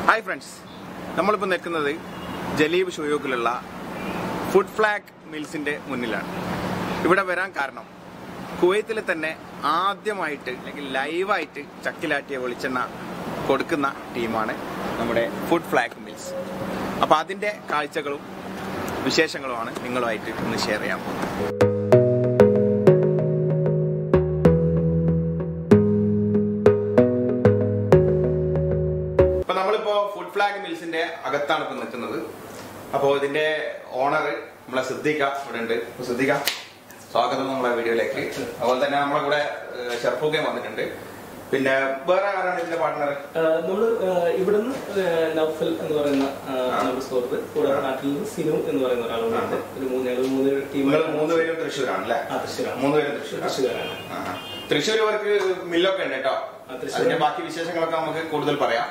Hi friends നമ്മളിപ്പോൾ നിൽക്കുന്നത് Jleeb ഷുയൂക്കിലുള്ള ഫുഡ് ഫ്ലാഗ് മിൽസിന്റെ മുന്നിലാണ് ഇവിടെ വരാൻ കാരണം കുവൈത്തിൽ തന്നെ ആദ്യമായിട്ട് അല്ലെങ്കിൽ ലൈവായിട്ട് ചക്കിലാട്ടിയ വെളിച്ചെണ്ണ കൊടുക്കുന്ന ടീമാണ് നമ്മുടെ ഫുഡ് ഫ്ലാഗ് മിൽസ് അപ്പോൾ അതിന്റെ കാഴ്ചകളും വിശേഷങ്ങളുമാണ് നിങ്ങളുമായിട്ട് ഇന്ന് ഷെയർ ചെയ്യാൻ പോകുന്നത് ഇപ്പൊ നമ്മളിപ്പോ ഫുഡ് ഫ്ലാഗ് മിൽസിന്റെ അകത്താണ് ഇപ്പൊ നിൽക്കുന്നത് അപ്പോ ഇതിന്റെ ഓണർ നമ്മളെ സിദ്ദീഖ ഇവിടെ ഉണ്ട് അപ്പൊ സിദ്ദീഖ സ്വാഗതം നമ്മളെ വീഡിയോയിലേക്ക് അതുപോലെ തന്നെ നമ്മളെ കൂടെ ഏഹ്, ഷർഫൂഖയും വന്നിട്ടുണ്ട് പിന്നെ വേറെ ആരാണ് ഇതിന്റെ പാർട്ട്ണർ നമ്മൾ ഇവിടുന്ന് ഏഹ്, നൗഫൽ എന്ന് പറയുന്ന ആഹ്, നമ്മുടെ സുഹൃത്ത് കൂടാതെ നാട്ടിൽ നിന്ന് സിനു എന്ന് പറയുന്ന ഒരാളുണ്ട് ഒരു മൂന്ന് ഞങ്ങൾ മൂന്ന് ടീം നിങ്ങൾ മൂന്നുപേരും തൃശ്ശൂരാണ് അല്ലേ ആ, തൃശ്ശൂരാണ്. മൂന്നുപേരും തൃശ്ശൂർ തൃശ്ശൂരാണ് തൃശ്ശൂർ ഇവർക്ക് മില്ലൊക്കെ ഉണ്ട് കേട്ടോ ആ, തൃശ്ശൂർ. അതിന്റെ ബാക്കി വിശേഷങ്ങളൊക്കെ നമുക്ക് കൂടുതൽ പറയാം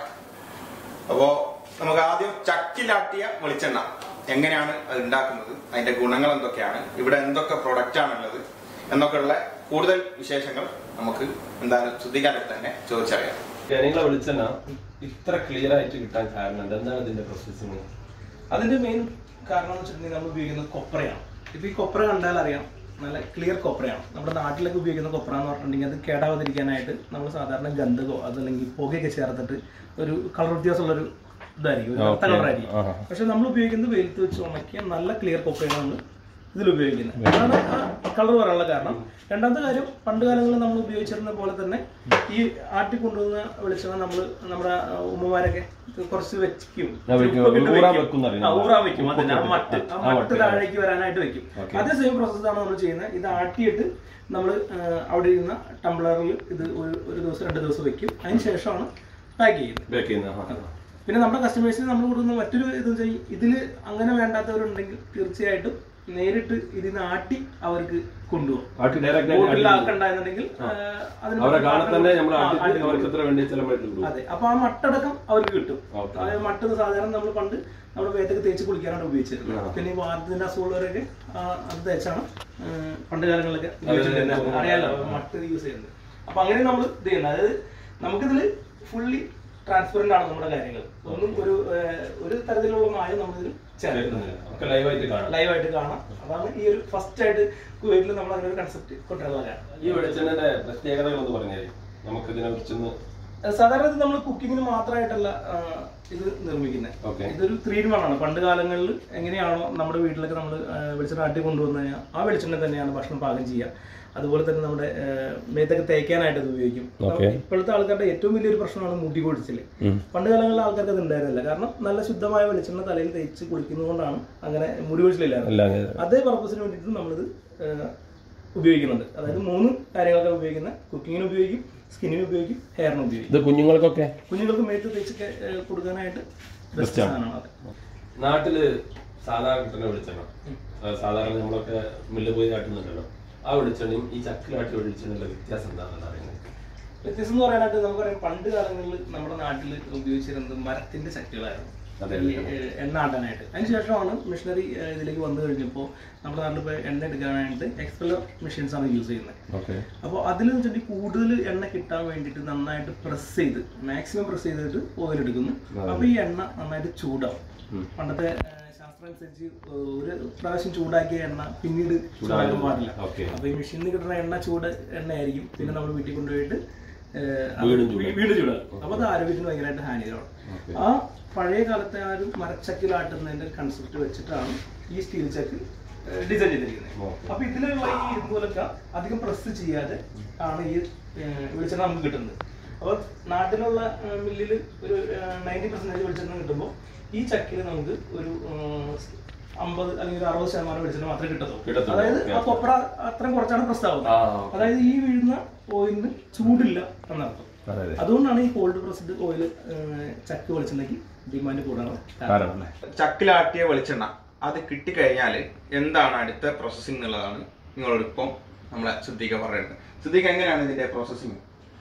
അപ്പോ നമുക്ക് ആദ്യം ചക്കിലാട്ടിയ വെളിച്ചെണ്ണ എങ്ങനെയാണ് അത് ഉണ്ടാക്കുന്നത് അതിന്റെ ഗുണങ്ങൾ എന്തൊക്കെയാണ് ഇവിടെ എന്തൊക്കെ പ്രൊഡക്റ്റ് ആണുള്ളത് എന്നൊക്കെയുള്ള കൂടുതൽ വിശേഷങ്ങൾ നമുക്ക് എന്തായാലും ശ്രദ്ധിക്കാനായിട്ട് തന്നെ ചോദിച്ചറിയാം ജനങ്ങളെ വെളിച്ചെണ്ണ ഇത്ര ക്ലിയർ ആയിട്ട് കിട്ടാൻ കാരണം എന്താ? എന്താണ് ഇതിന്റെ പ്രോസസ്സിങ് അതിന്റെ മെയിൻ കാരണം എന്ന് വെച്ചിട്ടുണ്ടെങ്കിൽ നമ്മൾ ഉപയോഗിക്കുന്നത് കൊപ്രയാണ് ഇപ്പൊ ഈ കൊപ്ര കണ്ടാൽ അറിയാം നല്ല ക്ലിയർ കൊപ്രയാണ് നമ്മുടെ നാട്ടിലൊക്കെ ഉപയോഗിക്കുന്ന കൊപ്ര എന്ന് പറഞ്ഞിട്ടുണ്ടെങ്കിൽ അത് കേടാവാതിരിക്കാനായിട്ട് നമ്മൾ സാധാരണ ഗന്ധകോ അതല്ലെങ്കിൽ പുകയൊക്കെ ചേർത്തിട്ട് ഒരു കളർ വ്യത്യാസമുള്ളൊരു ഇതായിരിക്കും ഒരു കറുത്ത കളറായിരിക്കും പക്ഷെ നമ്മൾ ഉപയോഗിക്കുന്നത് വെയിലത്ത് വെച്ച് ഉണക്കിയ നല്ല ക്ലിയർ കൊപ്രയാണ് നമ്മൾ ഇതിൽ ഉപയോഗിക്കുന്നത് അതാണ് ആ കളർ വരാനുള്ള കാരണം രണ്ടാമത്തെ കാര്യം പണ്ട് കാലങ്ങളിൽ നമ്മൾ ഉപയോഗിച്ചിരുന്ന പോലെ തന്നെ ഈ ആട്ടി കൊണ്ടുവന്ന വെളിച്ചെണ്ണ നമ്മൾ നമ്മുടെ ആ, ഉമ്മമാരൊക്കെ കുറച്ച് വെക്കും ആ, വെക്കും. ഉപ്പൊക്കെ ഇട്ട് ഊറാൻ വെക്കും. വെക്കും എന്നറിയാം. ആ, ഊറാൻ വെക്കും അതന്നെ ആ മട്ട് ആ ആ, മട്ട് മട്ട്. താഴേക്ക് വരാനായിട്ട് വെക്കും അതേ സെയിം പ്രോസസ്സാണ് നമ്മൾ ചെയ്യുന്നത് ഇത് ആട്ടിയിട്ട് നമ്മൾ അവിടെ ഇരുന്ന ടംബ്ലറിൽ ഇത് ഒരു ഒരു ദിവസം രണ്ട് ദിവസം വെക്കും അതിന് ശേഷമാണ് പാക്ക് ചെയ്യുന്നത് ബേക്ക് ചെയ്യുന്ന പിന്നെ നമ്മുടെ കസ്റ്റമേഴ്സിന് നമ്മൾ കൊടുക്കുന്ന മറ്റൊരു ഇത് വെച്ചാൽ ഇതിൽ അങ്ങനെ വേണ്ടാത്തവരുണ്ടെങ്കിൽ തീർച്ചയായിട്ടും നേരിട്ട് ഇതിന്ന് ആട്ടി അവർക്ക് കൊണ്ടുപോകും ആട്ടി ഡയറക്റ്റ് ബോട്ടിലാക്കണ്ടെന്നുണ്ടെങ്കിൽ അതിന് അവരെ കാണാൻ തന്നെ നമ്മൾ ആ, ആട്ടിട്ട് ആട്ടി അവർക്ക് എത്ര വേണ്ടി ചില കൊടുക്കും അതെ അപ്പൊ ആ മട്ടടക്കം അവർക്ക് കിട്ടും ഓക്കേ. ആ മട്ട് സാധാരണ നമ്മൾ പണ്ട് നമ്മുടെ വേദക്ക് തേച്ച് കുളിക്കാനാണ് ഉപയോഗിച്ചിരുന്നത് ആ. പിന്നെ ഈ വാർദ്ധത്തിന്റെ അസുഖമുള്ളവരൊക്കെ ആ, അത് തേച്ചാണ് ആ, പണ്ട് കാലങ്ങളിലൊക്കെ ഉപയോഗിച്ചിട്ടുണ്ടായിരുന്നത്. അറിയാലോ മട്ട് യൂസ് ചെയ്യുന്നത് അപ്പൊ അങ്ങനെ നമ്മൾ ഇത് ചെയ്യുന്നത് അതായത് നമുക്കിതിൽ ഫുള്ളി ട്രാൻസ്പെറന്റ് ആണ് നമ്മുടെ കാര്യങ്ങൾ ഒന്നും ഒരു ആ, ഒരു തരത്തിലുള്ള മായം നമ്മളിതിൽ ചേർക്കുന്നില്ല ഒക്കെ ലൈവായിട്ട് കാണാം ലൈവായിട്ട് കാണാം അതാണ് ഈ ഒരു ഫസ്റ്റ് ആയിട്ട് കുവൈറ്റിൽ നമ്മൾ അങ്ങനെ ഒരു കൺസെപ്റ്റ് കൊണ്ടുവരുന്ന കാര്യം ഈ വെളിച്ചെണ്ണന്റെ പ്രത്യേകതകൾ ഒന്ന് പറഞ്ഞാൽ നമുക്ക് ഇതിനെ കുറിച്ചൊന്ന് സാധാരണ ഇത് നമ്മൾ കുക്കിങ്ങിന് മാത്രമായിട്ടല്ല ആ, ഇത് നിർമ്മിക്കുന്നത് ഓക്കെ ഇതൊരു ത്രീ ഇൻ വൺ ആണ് പണ്ട് കാലങ്ങളിൽ എങ്ങനെയാണോ നമ്മുടെ വീട്ടിലൊക്കെ നമ്മൾ വെളിച്ചെണ്ണ ആട്ടി കൊണ്ടുവന്നു കഴിഞ്ഞാൽ ആ വെളിച്ചെണ്ണ തന്നെയാണ് ഭക്ഷണം പാകം ചെയ്യുക അതുപോലെ തന്നെ നമ്മുടെ ആ, മേത്തൊക്കെ തേക്കാനായിട്ട് ഇത് ഉപയോഗിക്കും Okay. ഇപ്പോഴത്തെ ആൾക്കാരുടെ ഏറ്റവും വലിയൊരു പ്രശ്നമാണ് മുടി കൊഴിച്ചിൽ പണ്ട് കാലങ്ങളിൽ ആൾക്കാർക്ക് അത് ഉണ്ടായിരുന്നില്ല കാരണം നല്ല ശുദ്ധമായ വെളിച്ചെണ്ണ തലയിൽ തേച്ച് കുളിക്കുന്നതുകൊണ്ടാണ് അങ്ങനെ മുടി കൊഴിച്ചിലില്ലായിരുന്നു അല്ലാതെ അതേ പർപ്പസിന് വേണ്ടിയിട്ട് നമ്മളിത് ആ, ഉപയോഗിക്കുന്നുണ്ട് അതായത് മൂന്ന് കാര്യങ്ങളൊക്കെ ഉപയോഗിക്കുന്നത് കുക്കിങ്ങിന് ഉപയോഗിക്കും സ്കിന്നിന് ഉപയോഗിക്കും ഹെയറിന് ഉപയോഗിക്കും ഇത് കുഞ്ഞുങ്ങൾക്കൊക്കെ കുഞ്ഞുങ്ങൾക്ക് മേത്ത് തേച്ച് ഏഹ് കൊടുക്കാനായിട്ട് ബെസ്റ്റ് സാധനമാണ് അത് നാട്ടില് സാധാരണ കിട്ടുന്ന വെളിച്ചെണ്ണ ആ, സാധാരണ നമ്മളൊക്കെ മില്ല് പോയി കാട്ടുന്നുണ്ടല്ലോ ആ വെളിച്ചെണ്ണയും ഈ ചക്കിലാട്ടി വെളിച്ചെണ്ണയുടെ വ്യത്യാസം എന്താണെന്ന് അറിയുന്നത് വ്യത്യസ്തം എന്ന് പറയാനായിട്ട് നമുക്കറിയാം പണ്ട് കാലങ്ങളിൽ നമ്മുടെ നാട്ടിൽ ഉപയോഗിച്ചിരുന്നത് മരത്തിന്റെ ചട്ടികളായിരുന്നു അതെ, ഈ ഏഹ്, എണ്ണ ആട്ടാനായിട്ട് അതിനുശേഷമാണ് മിഷനറി ഇതിലേക്ക് വന്നു കഴിഞ്ഞപ്പോൾ നമ്മുടെ നാട്ടിൽ ഇപ്പോൾ എണ്ണ എടുക്കാനായിട്ട് എക്സ്പെല്ലർ മെഷീൻസ് ആണ് യൂസ് ചെയ്യുന്നത് ഓക്കെ അപ്പോൾ അതിൽ വെച്ചിട്ടുണ്ടെങ്കിൽ കൂടുതൽ എണ്ണ കിട്ടാൻ വേണ്ടിയിട്ട് നന്നായിട്ട് പ്രസ് ചെയ്ത് മാക്സിമം പ്രസ് ചെയ്തിട്ട് ഓയിൽ എടുക്കുന്നു അപ്പോൾ ഈ എണ്ണ നന്നായിട്ട് ചൂടാവും പണ്ടത്തെ ഏഹ്, ശാസ്ത്രം അനുസരിച്ച് ഒരു പ്രാവശ്യം ചൂടാക്കിയ എണ്ണ പിന്നീട് ചൂടാക്കാൻ പാടില്ല ഓക്കെ അപ്പൊ ഈ മെഷീനിൽ കിട്ടുന്ന എണ്ണ ചൂട് എണ്ണയായിരിക്കും പിന്നെ നമ്മൾ വീട്ടിൽ കൊണ്ടുപോയിട്ട് ഏഹ്, അത് വീണ്ടും വീ- വീണ്ടും ചൂടാക്കും അപ്പൊ അത് ആരോഗ്യത്തിന് ഭയങ്കരമായിട്ട് ഹാനികരമാണ് ആ പഴയ കാലത്തെ ആ ഒരു മരച്ചക്കിലാട്ടുന്നതിന്റെ കൺസെപ്റ്റ് വെച്ചിട്ടാണ് ഈ സ്റ്റീൽ ചക്ക് ഡിസൈൻ ചെയ്തിരിക്കുന്നത് ഓക്കെ. അപ്പൊ ഇതിലുള്ള ഈ ഇരുമ്പൂലൊക്കെ അധികം പ്രസ് ചെയ്യാതെ ആണ് ഈ ഏഹ്, വെളിച്ചെണ്ണ നമുക്ക് കിട്ടുന്നത് അപ്പൊ നാട്ടിലുള്ള മില്ലിൽ ഒരു നയൻറ്റി പെർസെന്റേജ് വെളിച്ചെണ്ണ കിട്ടുമ്പോൾ ഈ ചക്കിൽ നമുക്ക് ഒരു ഏഹ്, അമ്പത് അല്ലെങ്കിൽ ഒരു അറുപത് ശതമാനം വെളിച്ചെണ്ണ മാത്രമേ കിട്ടത്തുള്ളൂ കിട്ടത്തുള്ളൂ. അതായത് ഓക്കെ, ആ കൊപ്ര അത്രയും കുറച്ചാണ് പ്രസ്താവുന്നത് ആ അതായത് ഈ വീഴുന്ന ഓയിലിന് ചൂടില്ല എന്നർത്ഥം അതെ അതെ അതുകൊണ്ടാണ് ഈ കോൾഡ് പ്രസ്ഡ് ഓയിൽ ചക്ക് വെളിച്ചെണ്ണയ്ക്ക് ഡിമാൻഡ് കൂടാനുള്ള കാരണം അല്ലേ ചക്കിലാട്ടിയ വെളിച്ചെണ്ണ അത് കിട്ടിക്കഴിഞ്ഞാൽ എന്താണ് അടുത്ത പ്രോസസ്സിംഗ് എന്നുള്ളതാണ് നിങ്ങളോട് ഇപ്പം നമ്മളെ സിദ്ദീഖ പറയുന്നത് സിദ്ദീഖ എങ്ങനെയാണ് ഇതിന്റെ പ്രോസസ്സിംഗ്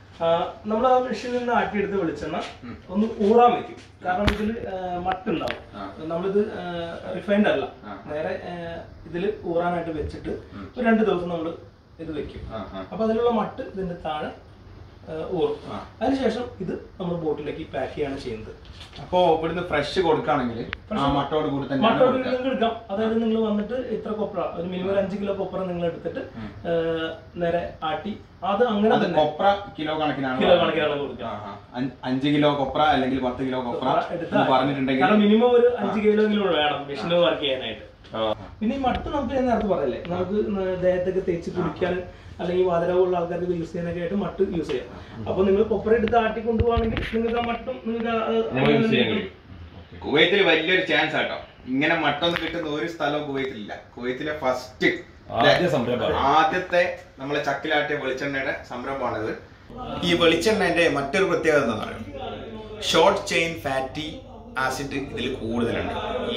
നമ്മൾ ആ മെഷീനിൽ നിന്ന് ആട്ടിയെടുത്ത് വെളിച്ചെണ്ണ ഒന്ന് ഊറാൻ വെക്കും കാരണം ഇതിൽ മട്ടുണ്ടാവും ആ. നമ്മളിത് റിഫൈൻഡ് അല്ല ആ. നേരെ ഇതിൽ ഊറാനായിട്ട് വെച്ചിട്ട് ഒരു രണ്ട് ദിവസം നമ്മൾ ഇത് വെക്കും ആ ആ അപ്പൊ അതിലുള്ള മട്ട് ഇതിന്റെ താഴെ ഊറും അതിനുശേഷം ഇത് നമ്മൾ ബോട്ടിലേക്ക് പാക്ക് ചെയ്യാണ് ചെയ്യുന്നത് അപ്പോ ഇവിടുന്ന് ഫ്രഷ് കൊടുക്കുകയാണെങ്കിൽ ആ മട്ടോട് കൂടി തന്നെ മട്ടോട് നിങ്ങൾക്ക് എടുക്കാം അതായത് നിങ്ങൾ വന്നിട്ട് ഇത്ര കൊപ്ര ഒരു മിനിമം ഒരു അഞ്ച് കിലോ കൊപ്ര നിങ്ങൾ എടുത്തിട്ട് ഏഹ്, നേരെ ആട്ടി അത് അങ്ങനെ അത് തന്നെ കൊപ്ര കിലോ കണക്കിനാണ് കിലോ കണക്കിനാണ് കൊടുക്കുക ആ, ആ. അഞ്ച് അഞ്ച് കിലോ കൊപ്ര അല്ലെങ്കിൽ പത്ത് കിലോ കൊപ്ര എടുത്താൽ എന്ന് പറഞ്ഞിട്ടുണ്ടെങ്കിൽ കാരണം മിനിമം ഒരു അഞ്ച് കിലോ കിലോ വേണം മെഷീന് വർക്ക് ചെയ്യാനായിട്ട് ആ. പിന്നെ ഈ മട്ട് നമുക്ക് ഞാൻ നേരത്തെ പറയല്ലേ നമുക്ക് ന- ദേഹത്തൊക്കെ തേച്ച് കുടിക്കാൻ അല്ലെങ്കിൽ വാതരവുള്ള ആൾക്കാർക്ക് യൂസ് ചെയ്യാനൊക്കെ ആയിട്ട് മട്ട് യൂസ് ചെയ്യാം അപ്പൊ നിങ്ങൾ കൊപ്ര എടുത്ത് ആട്ടി കൊണ്ടുപോവാണെങ്കിൽ നിങ്ങൾക്ക് ആ മട്ടും നിങ്ങൾക്ക് ആ- നമുക്ക് യൂസ് ചെയ്യാൻ കഴിയും കുവൈത്തിൽ വലിയൊരു ചാൻസ് ആട്ടോ ഇങ്ങനെ മട്ടൊന്നും കിട്ടുന്ന ഒരു സ്ഥലവും കുവൈത്തിലില്ല കുവൈത്തിലെ ഫസ്റ്റ് ആദ്യ സംരംഭം ആദ്യത്തെ നമ്മളെ ചക്കിലാട്ടിയ വെളിച്ചെണ്ണയുടെ സംരംഭമാണിത് ഈ വെളിച്ചെണ്ണന്റെ മറ്റൊരു പ്രത്യേകത എന്താണെന്ന് അറിയാം ഷോർട്ട് ചെയിൻ ഫാറ്റി ആസിഡ് ഇതിൽ കൂടുതലുണ്ട് ഈ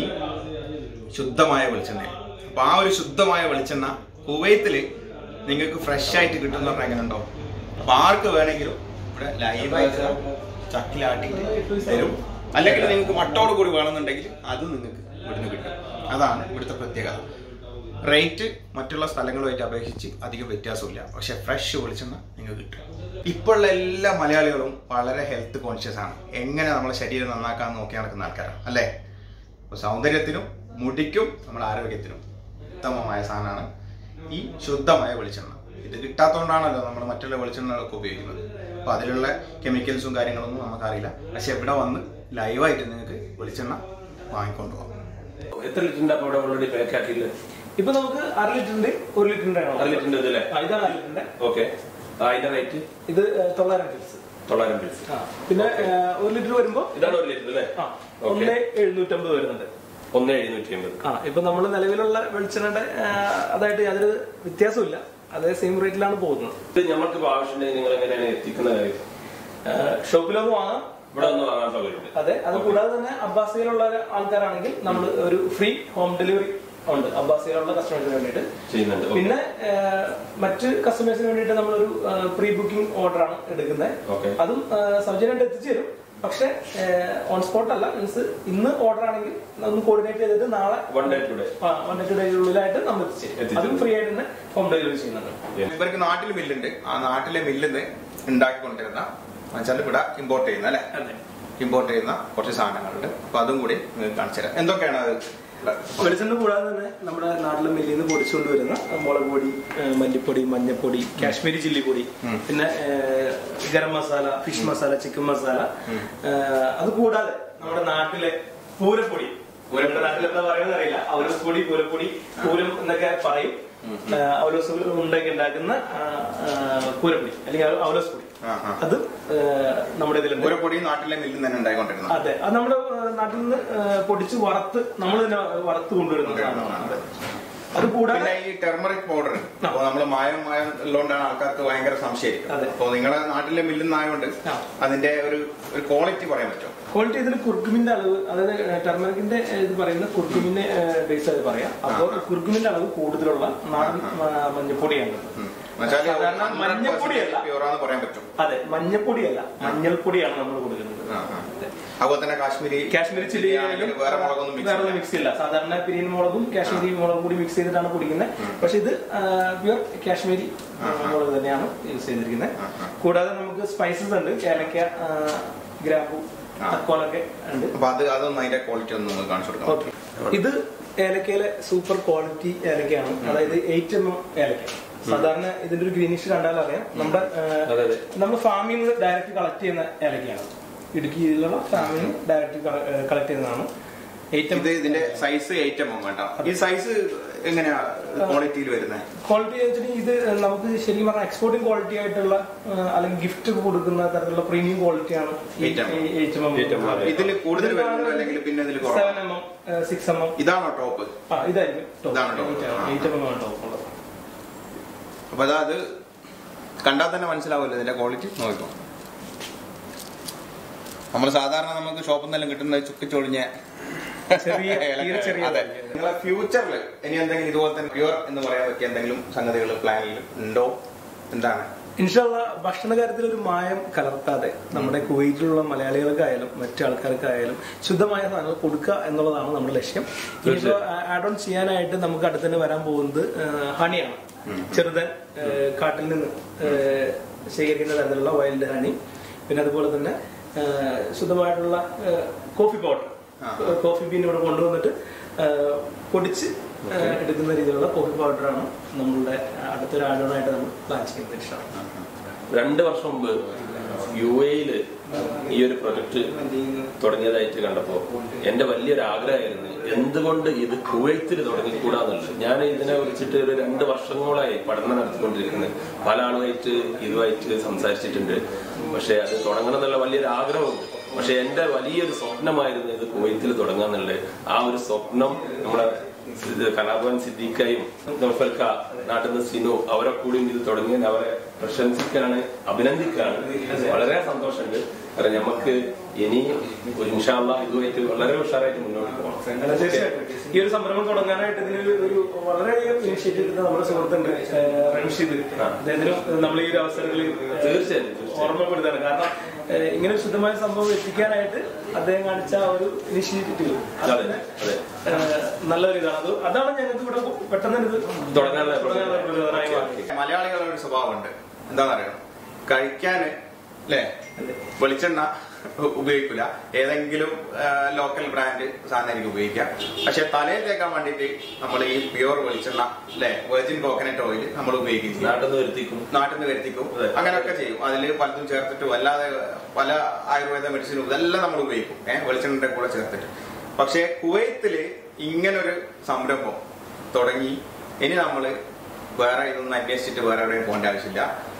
ശുദ്ധമായ വെളിച്ചെണ്ണ അപ്പൊ ആ ഒരു ശുദ്ധമായ വെളിച്ചെണ്ണ കുവൈത്തില് നിങ്ങൾക്ക് ഫ്രഷ് ആയിട്ട് കിട്ടുന്ന പറഞ്ഞാൽ എങ്ങനെ ഉണ്ടോ അപ്പൊ ആർക്ക് വേണമെങ്കിലും ഇവിടെ ലൈവായിട്ട് ചക്കിലാട്ടിയിട്ട് തരും അല്ലെങ്കിൽ നിങ്ങൾക്ക് മട്ടോട് കൂടി വേണമെന്നുണ്ടെങ്കിൽ അത് നിങ്ങൾക്ക് ഇവിടുന്ന് കിട്ടും അതാണ് ഇവിടുത്തെ പ്രത്യേകത റേറ്റ് മറ്റുള്ള സ്ഥലങ്ങളുമായിട്ട് അപേക്ഷിച്ച് അധികം വ്യത്യാസമില്ല പക്ഷെ ഫ്രഷ് വെളിച്ചെണ്ണ നിങ്ങൾക്ക് കിട്ടും ഇപ്പോഴുള്ള എല്ലാ മലയാളികളും വളരെ ഹെൽത്ത് കോൺഷ്യസ് ആണ് എങ്ങനെ നമ്മളെ ശരീരം നന്നാക്കാൻ നോക്കി നടക്കുന്ന ആൾക്കാരാണ് അല്ലേ അപ്പോൾ സൗന്ദര്യത്തിനും മുടിക്കും നമ്മുടെ ആരോഗ്യത്തിനും ഉത്തമമായ സാധനമാണ് ഈ ശുദ്ധമായ വെളിച്ചെണ്ണ ഇത് കിട്ടാത്തതുകൊണ്ടാണല്ലോ നമ്മൾ മറ്റുള്ള വെളിച്ചെണ്ണകളൊക്കെ ഉപയോഗിക്കുന്നത് അപ്പോൾ അതിലുള്ള കെമിക്കൽസും കാര്യങ്ങളൊന്നും നമുക്കറിയില്ല പക്ഷെ ഇവിടെ വന്ന് ലൈവായിട്ട് നിങ്ങൾക്ക് വെളിച്ചെണ്ണ വാങ്ങിക്കൊണ്ട് പോകാം എത്ര ലിറ്ററിന്റെ അപ്പൊ ഇവിടെ ഓൾറെഡി പാക്ക് ആക്കിയില്ലേ ഇപ്പൊ നമുക്ക് അര ലിറ്ററിന്റെ ഒരു ലിറ്ററിന്റെ ആണോ അര ലിറ്ററിന്റെ ഇതല്ലേ ആ, ഇതാണ് അര ലിറ്ററിന്റെ ഓക്കെ അതിന്റെ റേറ്റ് ഇത് ഏഹ്, തൊള്ളായിരം പിൽസ് തൊള്ളായിരം പിൽസ് ആ പിന്നെ ഏഹ്, ഒരു ലിറ്റർ വരുമ്പോ ഇതാണ് ഒരു ലിറ്റർ അല്ലേ ആ ഒന്ന് എഴുന്നൂറ്റമ്പത് വരുന്നുണ്ട് ഒന്ന് എഴുന്നൂറ്റി അമ്പത് ആ ഇപ്പൊ നമ്മൾ നിലവിലുള്ള വെളിച്ചെണ്ണയുടെ ആ, അതായിട്ട് യാതൊരു വ്യത്യാസമില്ല അതേ സെയിം റേറ്റിലാണ് പോകുന്നത് ഇത് ഞമ്മൾക്ക് ആവശ്യമുണ്ടെങ്കിൽ നിങ്ങൾ എങ്ങനെയാണ് എത്തിക്കുന്ന കാര്യം ഷോപ്പിലൊന്ന് വാങ്ങാം ഇവിടെ ഒന്ന് വാങ്ങാൻ സൗകര്യമുണ്ട് അതെ അത് കൂടാതെ തന്നെ അബ്ബാസിയിലുള്ള ആൾക്കാരാണെങ്കിൽ നമ്മൾ ഒരു ഫ്രീ ഹോം ഡെലിവറി ഉണ്ട് അബ്ബാസിയിലുള്ള കസ്റ്റമേഴ്സിന് വേണ്ടിയിട്ട് ചെയ്യുന്നുണ്ട് Okay. പിന്നെ ആ, മറ്റ് കസ്റ്റമേഴ്സിന് വേണ്ടിയിട്ട് നമ്മളൊരു പ്രീ ബുക്കിംഗ് ഓർഡർ ആണ് എടുക്കുന്നത് Okay. അതും ആ, സൗജന്യമായിട്ട് എത്തിച്ചു തരും പക്ഷെ ഓൺ സ്പോട്ട് അല്ല മീൻസ് ഇന്ന് ഓർഡർ ആണെങ്കിൽ ഒന്ന് കോർഡിനേറ്റ് ചെയ്തിട്ട് നാളെ one day two day one two ഡേയ്ക്കുള്ളിലായിട്ട് നമ്മൾ എത്തിച്ചു തരും എത്തിച്ചു അതും ഫ്രീ ആയിട്ട് തന്നെ ഹോം ഡെലിവറി ചെയ്യുന്നുണ്ട് ഇവർക്ക് നാട്ടിൽ മില്ലുണ്ട് ആ നാട്ടിലെ മില്ലിന്ന് ഉണ്ടാക്കിക്കൊണ്ടിരുന്ന വെച്ചാൽ ഇവിടെ ഇമ്പോർട്ട് ചെയ്യുന്ന അല്ലെ അതെ ഇമ്പോർട്ട് ചെയ്യുന്ന കുറച്ച് സാധനങ്ങളുണ്ട് അപ്പൊ അതും കൂടി നിങ്ങൾക്ക് കാണിച്ചു തരാം എന്തൊക്കെയാണ് അത് വെളിച്ചെണ്ണ കൂടാതെ തന്നെ നമ്മുടെ നാട്ടിലെ മില്ലിൽ നിന്ന് പൊടിച്ചുകൊണ്ട് വരുന്ന മുളക് പൊടി ഏഹ് മല്ലിപ്പൊടി മഞ്ഞപ്പൊടി കാശ്മീരി ചില്ലി പൊടി പിന്നെ ഏഹ് ഗരം മസാല ഫിഷ് മസാല ചിക്കൻ മസാല ഏഹ് അത് കൂടാതെ നമ്മുടെ നാട്ടിലെ പൂരപ്പൊടി പൂരയുടെ നാട്ടിൽ എന്താ പറയുന്നത് അറിയില്ല അവലോസ് പൊടി പൂരപ്പൊടി പൂരം എന്നൊക്കെ പറയും ഏഹ് അവലോസ് ഉണ്ടെങ്കിൽ ഉണ്ടാക്കുന്ന ആ, ആ, പൂരപ്പൊടി അല്ലെങ്കിൽ അവലോസ് പൊടി ആ, ആ. അത് ഏഹ് നമ്മുടെ ഇതിലുണ്ട് പൂരപ്പൊടി നാട്ടിലെ മില്ലിൽ തന്നെ ഉണ്ടായിക്കൊണ്ടിരുന്നത് അതെ അത് നമ്മുടെ ഏഹ്, നാട്ടിൽ നിന്ന് ഏഹ്, പൊടിച്ച് വറുത്ത് നമ്മൾ തന്നെ വറുത്ത് കൊണ്ടുവരുന്ന സാധനമാണ് അതെ. അത് കൂടാതെ പിന്നെ ഈ ടെർമറിക് പൗഡർ അപ്പൊ നമ്മള് മായം മായം ഉള്ളതുകൊണ്ടാണ് ആൾക്കാർക്ക് ഭയങ്കര സംശയം അതെ. അപ്പൊ നിങ്ങളുടെ നാട്ടിലെ മില്ലുന്നായോണ്ട് ആ. അതിന്റെ ഒരു ഒരു ക്വാളിറ്റി പറയാൻ പറ്റും ക്വാളിറ്റി ഇതിൽ കുർക്കുമിന്റെ അളവ് അതായത് ടെർമറിക്കിന്റെ ഇത് പറയുന്ന കുർക്കുമിനെ ബേസ് ആയി പറയാം അപ്പോൾ കുർക്കുമിന്റെ അളവ് കൂടുതലുള്ള നാടൻ ആ, മഞ്ഞപ്പൊടിയാണ് സാധാരണ മഞ്ഞപ്പൊടിയല്ല പ്യൂറാന്ന് പറയാൻ പറ്റും അതെ മഞ്ഞപ്പൊടിയല്ല മഞ്ഞൾപ്പൊടിയാണ് നമ്മൾ കൊടുക്കുന്നത് ആ, ആ. അതുപോലെ തന്നെ കാശ്മീരി കാശ്മീരി ചില്ലി ആണെങ്കിലും വേറെ മുളകൊന്നും mix വേറെ മിക്സ് ഇല്ല സാധാരണ പിരിയൻ മുളകും കാശ്മീരി മുളകും കൂടി മിക്സ് ചെയ്തിട്ടാണ് കുടിക്കുന്നത് പക്ഷെ ഇത് പ്യുവർ കാശ്മീരി ആ, മുളക് തന്നെയാണ് യൂസ് ചെയ്തിരിക്കുന്നത് കൂടാതെ നമുക്ക് സ്പൈസസ് ഉണ്ട് ഏലക്ക ആ, ഗ്രാമ്പു തക്കോലൊക്കെ ഉണ്ട് അപ്പൊ അത് അതൊന്നും അതിന്റെ ക്വാളിറ്റി ഒന്ന് നിങ്ങൾ കാണിച്ചു കൊടുക്കാം ഓക്കെ ഇത് ഏലക്കയിലെ സൂപ്പർ ക്വാളിറ്റി ഏലക്കയാണ് അതായത് എയ്റ്റ് എം എം ഏലക്ക സാധാരണ ഇതിന്റെ ഒരു ഗ്രീനിഷ് കണ്ടാൽ അറിയാം നമ്മുടെ അതെ, അതെ. നമ്മുടെ ഫാമിൽ നിന്ന് ഡയറക്റ്റ് കളക്ട് ചെയ്യുന്ന ഏലക്കയാണ് ഇടുക്കിയിലുള്ള ഫാമിൽ നിന്ന് ഡയറക്റ്റ് കളക്ട് ചെയ്യുന്നതാണ് എയ്റ്റ് എം ഇത് ഇതിന്റെ സൈസ് എയ്റ്റ് എം എം വേണ്ട ഈ സൈസ് എങ്ങനെയാ ക്വാളിറ്റിയിൽ വരുന്നത് ക്വാളിറ്റി വെച്ചിട്ടുണ്ടെങ്കിൽ ഇത് നമുക്ക് ശരിക്കും പറഞ്ഞാൽ എക്സ്പോർട്ടിംഗ് ക്വാളിറ്റി ആയിട്ടുള്ള ആ, അല്ലെങ്കിൽ ഗിഫ്റ്റ് കൊടുക്കുന്ന തരത്തിലുള്ള പ്രീമിയം ക്വാളിറ്റിയാണ് 8mm. Eight M Eight mm, അതെ. ഇതിൽ കൂടുതൽ വരുന്നത് അല്ലെങ്കിൽ പിന്നെ ഇതിൽ കുറവ് seven M M six M M ഇതാണോ ടോപ്പ് ആ ഇതായിരിക്കും ഇതാണ് top. എയ്റ്റ് എം എം ആണ് ടോപ്പ് ഉള്ളത് അപ്പൊ അതാ അത് കണ്ടാൽ തന്നെ മനസ്സിലാവുമല്ലോ ഇതിന്റെ ക്വാളിറ്റി നോക്കിക്കോ നമ്മൾ സാധാരണ നമുക്ക് ഷോപ്പിൽ നിന്നെല്ലാം കിട്ടുന്ന ചുക്കിച്ചൊളിഞ്ഞ ചെറിയ, തീരെ ചെറിയ അതെ പോലെ. നിങ്ങളെ ഫ്യൂച്ചറിൽ ഇനി എന്തെങ്കിലും ഇതുപോലെ തന്നെ പ്യുവർ എന്ന് പറയാൻ പറ്റിയ എന്തെങ്കിലും സംഗതികൾ പ്ലാനിൽ ഉണ്ടോ എന്താണ് ഇൻഷാല്ല ഭക്ഷണ കാര്യത്തിൽ ഒരു മായം കലർത്താതെ നമ്മുടെ കുവൈറ്റിലുള്ള മലയാളികൾക്കായാലും മറ്റു ആൾക്കാർക്കായാലും ശുദ്ധമായ സാധനങ്ങൾ കൊടുക്കുക എന്നുള്ളതാണ് നമ്മുടെ ലക്ഷ്യം ഇനിയിപ്പോ ആഡ് ഓൺ ചെയ്യാനായിട്ട് നമുക്ക് അടുത്ത് തന്നെ വരാൻ പോകുന്നത് ആ, ഹണിയാണ് ചെറുതൻ ആ, കാട്ടിൽ നിന്ന് ആ, ശേഖരിക്കുന്ന തരത്തിലുള്ള വൈൽഡ് ഹണി പിന്നെ അതുപോലെ തന്നെ ആ, ശുദ്ധമായിട്ടുള്ള ആ, കോഫി പൗഡർ കോഫി ബീൻ ഇവിടെ കൊണ്ടുവന്നിട്ട് ആ, പൊടിച്ച് ആ, എടുക്കുന്ന രീതിയിലുള്ള കോഫി പൗഡറാണ് നമ്മളുടെ അടുത്തൊരാളിനായിട്ട് നമ്മൾ പ്ലാൻ ചെയ്യുന്നത് ഇഷ്ടമാണ് രണ്ട് വർഷം മുമ്പ് യു എയില് ഈ ഒരു പ്രൊജക്ട് തുടങ്ങിയതായിട്ട് കണ്ടപ്പോ എന്റെ വലിയൊരു ആഗ്രഹമായിരുന്നു എന്തുകൊണ്ട് ഇത് കുവൈത്തിൽ തുടങ്ങിക്കൂടാന്നുള്ളത് ഞാൻ ഇതിനെ കുറിച്ചിട്ട് ഒരു രണ്ട് വർഷങ്ങളായി പഠനം നടത്തിക്കൊണ്ടിരിക്കുന്നത് പല ആളുമായിട്ട് ഇതുമായിട്ട് സംസാരിച്ചിട്ടുണ്ട് പക്ഷെ അത് തുടങ്ങണം എന്നുള്ള വലിയൊരു ആഗ്രഹമുണ്ട് പക്ഷെ എന്റെ വലിയൊരു സ്വപ്നമായിരുന്നു ഇത് കുവൈത്തിൽ തുടങ്ങാന്നുള്ളത് ആ ഒരു സ്വപ്നം നമ്മളെ ഇത് കലാഭവൻ സിദ്ദീഖയും നൗഫൽക്ക നാട്ടിൽ നിന്ന് സിനു അവരെ കൂടി ഇത് തുടങ്ങി അവരെ പ്രശംസിക്കാണ് അഭിനന്ദിക്കാണ് വളരെ സന്തോഷമുണ്ട് കാരണം നമുക്ക് ഇനി ഒരു ഇൻഷാല്ല ഇതുമായിട്ട് വളരെ ഉഷാറായിട്ട് മുന്നോട്ട് പോകണം അല്ല, തീർച്ചയായിട്ടും ഈ ഒരു സംരംഭം തുടങ്ങാനായിട്ട് ഇതിന് ഒരു വളരെയധികം ഇനിഷ്യേറ്റീവ് എടുത്ത നമ്മുടെ സുഹൃത്തുണ്ട് ഏഹ്, റംഷീദ് അദ്ദേഹത്തിനും നമ്മൾ ഈ ഒരു അവസരങ്ങളിൽ ഏഹ്, തീർച്ചയായും ഓർമ്മപ്പെടുത്താണ് കാരണം ഏഹ്, ഇങ്ങനെ ഒരു ശുദ്ധമായ സംഭവം എത്തിക്കാനായിട്ട് അദ്ദേഹം കാണിച്ച ആ ഒരു ഇനിഷ്യേറ്റീവ് അതെ അതെ നല്ലൊരു ഇതാണ് അത് അതാണ് ഞങ്ങൾക്ക് ഇവിടെ പെട്ടെന്ന് ഇത് തുടങ്ങാനുള്ള തുടങ്ങാനുള്ള പ്രചോദനമായി മാറി മലയാളികളുടെ ഒരു സ്വഭാവമുണ്ട് എന്താണെന്നറിയോ കഴിക്കാന് അല്ലേ വെളിച്ചെണ്ണ ഉപയോഗിക്കില്ല ഏതെങ്കിലും ലോക്കൽ ബ്രാൻഡ് സാധനമായിരിക്കും ഉപയോഗിക്കുക പക്ഷെ തലയിൽ തേക്കാൻ വേണ്ടിയിട്ട് നമ്മൾ ഈ പ്യുവർ വെളിച്ചെണ്ണ അല്ലെ വെർജിൻ കോക്കനട്ട് ഓയിൽ നമ്മൾ ഉപയോഗിക്കും ചെയ്യും. നാട്ടിൽ നിന്ന് വരുത്തിക്കും നാട്ടിൽ നിന്ന് വരുത്തിക്കും അതെ. അങ്ങനെയൊക്കെ ചെയ്യും അതിൽ പലതും ചേർത്തിട്ടും അല്ലാതെ പല ആയുർവേദ മെഡിസിനും ഇതെല്ലാം നമ്മൾ ഉപയോഗിക്കും ഏഹ് വെളിച്ചെണ്ണന്റെ കൂടെ ചേർത്തിട്ട് പക്ഷേ കുവൈത്തില് ഇങ്ങനൊരു സംരംഭം തുടങ്ങി ഇനി നമ്മൾ വേറെ ഇതൊന്നും അന്വേഷിച്ചിട്ട് വേറെ എവിടെയും പോകേണ്ട ആവശ്യമില്ല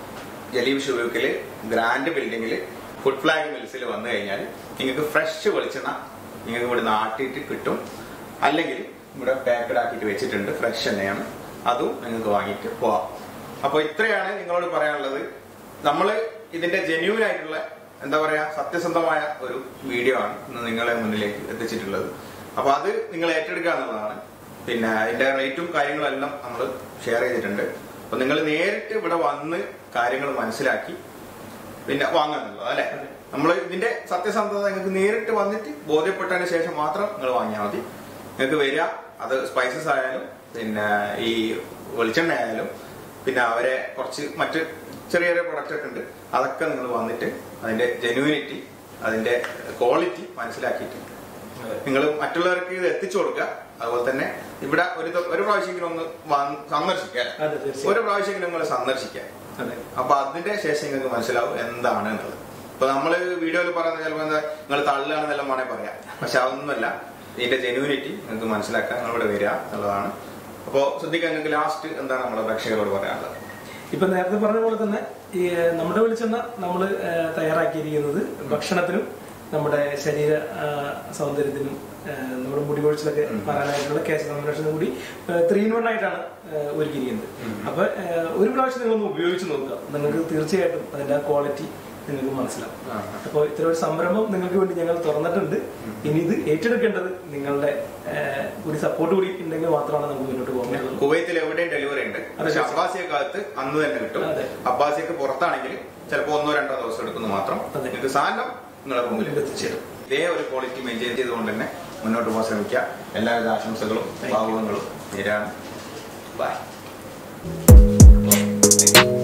ജലീബ് ഷുബൂക്കില് ഗ്രാൻഡ് ബിൽഡിങ്ങിൽ ഫുഡ് ഫ്ലാഗ് മിൽസിൽ വന്നു കഴിഞ്ഞാൽ നിങ്ങൾക്ക് ഫ്രഷ് വെളിച്ചെണ്ണ നിങ്ങൾക്ക് ഇവിടെ നാട്ടിയിട്ട് കിട്ടും അല്ലെങ്കിൽ ഇവിടെ പാക്കഡ് ആക്കിയിട്ട് വെച്ചിട്ടുണ്ട് ഫ്രഷ് എണ്ണയാണ് അതും നിങ്ങൾക്ക് വാങ്ങിയിട്ട് പോവാം അപ്പോൾ ഇത്രയാണ് നിങ്ങളോട് പറയാനുള്ളത് നമ്മൾ ഇതിന്റെ ജെന്യൂൻ ആയിട്ടുള്ള എന്താ പറയാ സത്യസന്ധമായ ഒരു വീഡിയോ ആണ് ഇന്ന് നിങ്ങളെ മുന്നിലേക്ക് എത്തിച്ചിട്ടുള്ളത് അപ്പൊ അത് നിങ്ങൾ ഏറ്റെടുക്കുക എന്നുള്ളതാണ് പിന്നെ അതിന്റെ റേറ്റും കാര്യങ്ങളെല്ലാം നമ്മൾ ഷെയർ ചെയ്തിട്ടുണ്ട് അപ്പൊ നിങ്ങൾ നേരിട്ട് ഇവിടെ വന്ന് കാര്യങ്ങൾ മനസ്സിലാക്കി പിന്നെ വാങ്ങാന്നുള്ളത് അല്ലെ നമ്മൾ ഇതിന്റെ സത്യസന്ധത നിങ്ങൾക്ക് നേരിട്ട് വന്നിട്ട് ബോധ്യപ്പെട്ടതിന് ശേഷം മാത്രം നിങ്ങൾ വാങ്ങിയാൽ മതി നിങ്ങൾക്ക് വരിക അത് സ്പൈസസ് ആയാലും പിന്നെ ഈ വെളിച്ചെണ്ണ ആയാലും പിന്നെ അവരെ കുറച്ച് മറ്റ് ചെറിയ ചെറിയ പ്രൊഡക്റ്റ് ഒക്കെ ഉണ്ട് അതൊക്കെ നിങ്ങൾ വന്നിട്ട് അതിന്റെ ജെന്യൂനിറ്റി അതിന്റെ ക്വാളിറ്റി മനസ്സിലാക്കിയിട്ട് നിങ്ങൾ മറ്റുള്ളവർക്ക് ഇത് എത്തിച്ചു കൊടുക്കുക അതുപോലെ തന്നെ ഇവിടെ ഒരു ത- ഒരു പ്രാവശ്യമെങ്കിലും ഒന്ന് വന്ന് സന്ദർശിക്കുക അല്ലേ? അതെ തീർച്ചയായും ഒരു പ്രാവശ്യമെങ്കിലും നിങ്ങൾ സന്ദർശിക്കുക അതെ അപ്പൊ അതിന്റെ ശേഷം നിങ്ങൾക്ക് മനസ്സിലാവും എന്താണ് എന്നുള്ളത് ഇപ്പൊ നമ്മള് വീഡിയോയിൽ പറയുന്ന ചിലപ്പോ എന്താ നിങ്ങൾ തള്ളുകയാണെന്നെല്ലാം വേണേ പറയാം പക്ഷെ അതൊന്നുമല്ല ഇതിന്റെ ജെന്യൂനിറ്റി നിങ്ങൾക്ക് മനസ്സിലാക്കാൻ നിങ്ങൾ ഇവിടെ വരിക എന്നുള്ളതാണ് അപ്പോ ശ്രദ്ധിക്കാൻ നിങ്ങൾക്ക് ലാസ്റ്റ് എന്താണ് നമ്മളെ പ്രേക്ഷകരോട് പറയാനുള്ളത് ഇപ്പൊ നേരത്തെ പറഞ്ഞ പോലെ തന്നെ ഈ ഏഹ്, നമ്മുടെ വെളിച്ചെണ്ണ നമ്മൾ തയ്യാറാക്കിയിരിക്കുന്നത് ഭക്ഷണത്തിനും നമ്മുടെ ശരീര ആ, സൗന്ദര്യത്തിനും ഏഹ്, നമ്മുടെ മുടി കൊഴിച്ചിലൊക്കെ മാറാനായിട്ടുള്ള കേസ് സംരക്ഷണം കൂടി ത്രീ ഇൻ വൺ ആയിട്ടാണ് ഏഹ്, ഒരുക്കിയിരിക്കുന്നത് അപ്പൊ ഏഹ്, ഒരു പ്രാവശ്യം നിങ്ങളൊന്ന് ഉപയോഗിച്ച് നോക്കുക നിങ്ങൾക്ക് തീർച്ചയായിട്ടും അതിന്റെ ക്വാളിറ്റി നിങ്ങൾക്ക് മനസ്സിലാവും ആ. അപ്പോൾ ഇത്തരം ഒരു സംരംഭം നിങ്ങൾക്ക് വേണ്ടി ഞങ്ങൾ തുറന്നിട്ടുണ്ട് ഇനി ഇത് ഏറ്റെടുക്കേണ്ടത് നിങ്ങളുടെ ഏഹ്, കൂടി സപ്പോർട്ട് കൂടി ഉണ്ടെങ്കിൽ മാത്രമാണ് നമുക്ക് മുന്നോട്ട് പോകാൻ പറ്റുള്ളൂ കുവൈത്തിൽ എവിടെയും ഡെലിവറി ഉണ്ട് പക്ഷെ അബ്ബാസിയക്കകത്ത് അന്ന് തന്നെ കിട്ടും അതെ. അബ്ബാസിയക്ക് പുറത്താണെങ്കിൽ ചിലപ്പോൾ ഒന്നോ രണ്ടോ ദിവസം എടുക്കുന്നു മാത്രം അതെ. നിങ്ങൾക്ക് സാധനം നിങ്ങളെ മുമ്പിൽ എത്തിച്ചേരും ഇതേ ഒരു ക്വാളിറ്റി മെയിൻറ്റെയിൻ ചെയ്തുകൊണ്ട് തന്നെ മുന്നോട്ട് പോകാൻ ശ്രമിക്കുക എല്ലാവിധ ആശംസകളും ഭാവുകങ്ങളും നേരാണ് ബൈ